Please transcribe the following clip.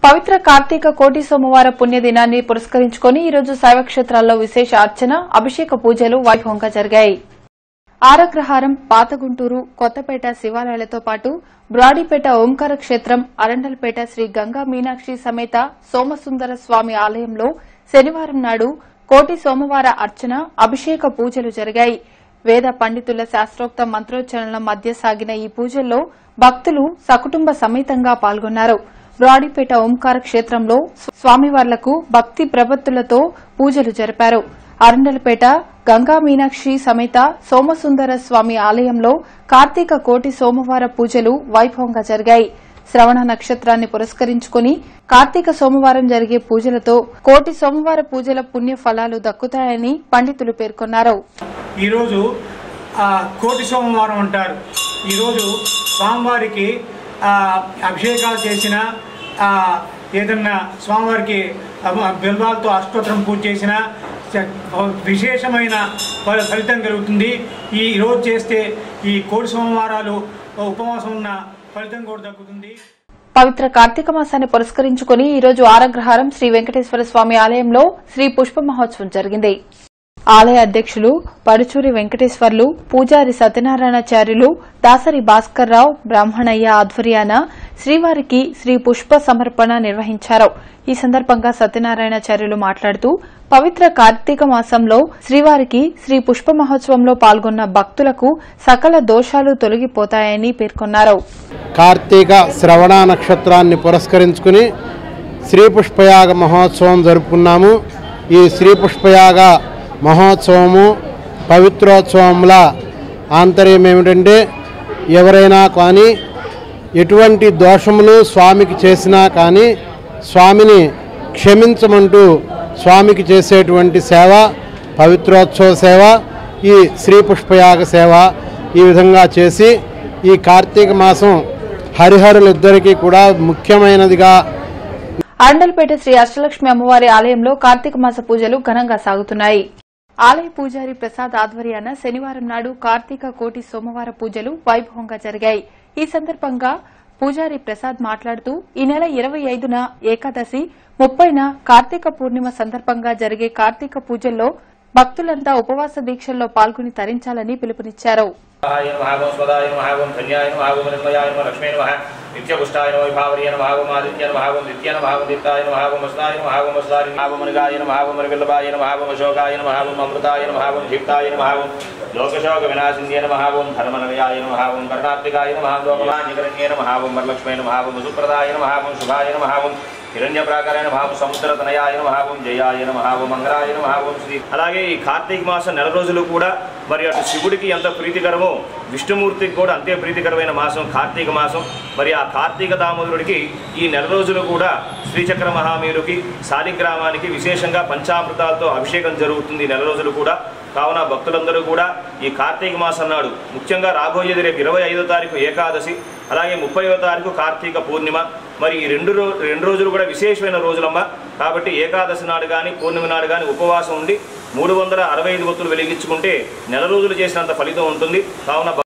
పవిత్ర కార్తీక కోటి సోమవార పుణ్య దినాన్ని పురస్కరించుకుని ఈరోజు శైవ క్షేత్రాల్లో విశేష అర్చన అభిషేక పూజలు వైభవంగా జరిగాయి ఆరగ్రహారం పాతగుంటూరు కొత్తపేట శివాలయాలతో పాటు బ్రాడీపేట ఓంకార క్షేత్రం అరండల్పేట శ్రీ గంగా మీనాక్షి సమేత సోమసుందర స్వామి ఆలయంలో శనివారం నాడు కోటి సోమవార అర్చన అభిషేక పూజలు జరిగాయి వేద పండితుల శాస్త్రోక్త మంత్రోచ్చరణల మధ్య సాగిన ఈ పూజల్లో భక్తులు సకుటుంబ సమేతంగా పాల్గొన్నారు బ్రాడీపేట ఓంకార క్షేత్రంలో స్వామివార్లకు భక్తి ప్రపత్తులతో పూజలు జరిపారు అరండలపేట గంగా మీనాక్షి సమేత సోమసుందర స్వామి ఆలయంలో కార్తీక కోటి సోమవార పూజలు వైభవంగా జరిగాయి శ్రవణ నక్షత్రాన్ని పురస్కరించుకుని కార్తీక సోమవారం జరిగే పూజలతో కోటి సోమవార పూజల పుణ్య ఫలాలు దక్కుతాయని పండితులు పేర్కొన్నారు ఈరోజు ఆ, కోటి సోమవారం అంటారు ఈరోజు స్వామివారికి ఆ, అభిషేకాలు చేసిన ఆ, ఏదన్నా స్వామివారికి అమ- బిల్వాలతో అష్టోత్తరం పూజ చేసిన చ- విశేషమైన ఫల- ఫలితం కలుగుతుంది ఈ రోజు చేస్తే ఈ కోటి సోమవారాలు ఉపవాసం ఉన్న ఫలితం కూడా దక్కుతుంది పవిత్ర కార్తీక మాసాన్ని పురస్కరించుకుని ఈరోజు ఆరగ్రహారం శ్రీ వెంకటేశ్వర స్వామి ఆలయంలో శ్రీ పుష్ప మహోత్సవం జరిగింది ఆలయ అధ్యక్షులు పరుచూరి వెంకటేశ్వర్లు పూజారి సత్యనారాయణాచార్యులు దాసరి భాస్కర్రావు బ్రాహ్మణయ్య ఆధ్వర్యాన శ్రీవారికి శ్రీ పుష్ప సమర్పణ నిర్వహించారు ఈ సందర్భంగా సత్యనారాయణాచార్యులు మాట్లాడుతూ పవిత్ర కార్తీక మాసంలో శ్రీవారికి శ్రీ పుష్ప మహోత్సవంలో పాల్గొన్న భక్తులకు సకల దోషాలు తొలగిపోతాయని పేర్కొన్నారు కార్తీక శ్రవణ నక్షత్రాన్ని పురస్కరించుకుని శ్రీ పుష్పయాగ మహోత్సవం జరుపుకున్నాము ఈ శ్రీ పుష్పయాగ మహోత్సవము పవిత్రోత్సవముల ఆంతర్యం ఏమిటంటే ఎవరైనా కానీ ఎటువంటి దోషములు స్వామికి చేసినా కానీ స్వామిని క్షమించమంటూ స్వామికి చేసేటువంటి సేవ పవిత్రోత్సవ సేవ ఈ శ్రీ పుష్పయాగ సేవ ఈ విధంగా చేసి ఈ కార్తీక మాసం హరిహరులిద్దరికీ కూడా ముఖ్యమైనదిగా అరండల్పేట శ్రీ అష్టలక్ష్మి అమ్మవారి ఆలయంలో కార్తీక మాస పూజలు ఘనంగా సాగుతున్నాయి ఆలయ పూజారి ప్రసాద్ ఆధ్వర్యాన శనివారం నాడు కార్తీక కోటి సోమవార పూజలు వైభవంగా జరిగాయి ఈ సందర్భంగా పూజారి ప్రసాద్ మాట్లాడుతూ ఈ నెల ఇరవై ఐదున ఏకాదశి ముప్పైన కార్తీక పూర్ణిమ సందర్భంగా జరిగే కార్తీక పూజల్లో భక్తులంతా ఉపవాస దీక్షల్లో పాల్గొని తరించాలని పిలుపునిచ్చారు य नमः ओं स्वदाय नमः ओं धन्याय नमः ओं निर्मयाय नमः लक्ष्मी नमः नित्यपुष्टाय नमः विभावर्य नमः ओं आदित्य नमः ओं नित्य नमः ओं दीप्ताय नमः ओं वसदाय नमः ओं वसदाय नमः ओं मृगाय नमः ओं मृगल्लभाय नमः ओं अशोकाय नमः ओं अमृताय नमः ओं दीप्ताय नमः ओं लोकशोकविनाशिन्ये नमः ओं धर्मनवयाय नमः ओं कर्णात्मिकाय नमः ओं लोकमान्यकरण्ये नमः ओं वरलक्ष्मी नमः ओं सुप्रदाय नमः ओं शुभाय नमः ओं హిరణ్యప్రాకారాయ నమః సముద్రతనయాయ నమః ఓం జయాయ నమః ఓం మంగళాయ నమః ఓం శ్రీ అలాగే ఈ కార్తీక మాసం నెల రోజులు కూడా మరి అటు శివుడికి ఎంత ప్రీతికరమో విష్ణుమూర్తికి కూడా అంతే ప్రీతికరమైన మాసం కార్తీక మాసం మరి ఆ కార్తీక దామోదరుడికి ఈ నెల రోజులు కూడా శ్రీచక్ర మహామీరుకి శాలిగ్రామానికి విశేషంగా పంచామృతాలతో అభిషేకం జరుగుతుంది ఈ నెల రోజులు కూడా కావున భక్తులందరూ కూడా ఈ కార్తీక మాసం నాడు ముఖ్యంగా రాబోయేది రేపు ఇరవై ఐదో తారీఖు ఏకాదశి అలాగే ముప్పైవ తారీఖు కార్తీక పూర్ణిమ మరి ఈ రెండు రో రెండు రోజులు కూడా విశేషమైన రోజులమ్మ కాబట్టి ఏకాదశి నాడు కానీ పూర్ణిమ నాడు కానీ ఉపవాసం ఉండి మూడు వందల అరవై ఐదు ఒత్తులు వెలిగించుకుంటే నెల రోజులు చేసినంత ఫలితం ఉంటుంది కావున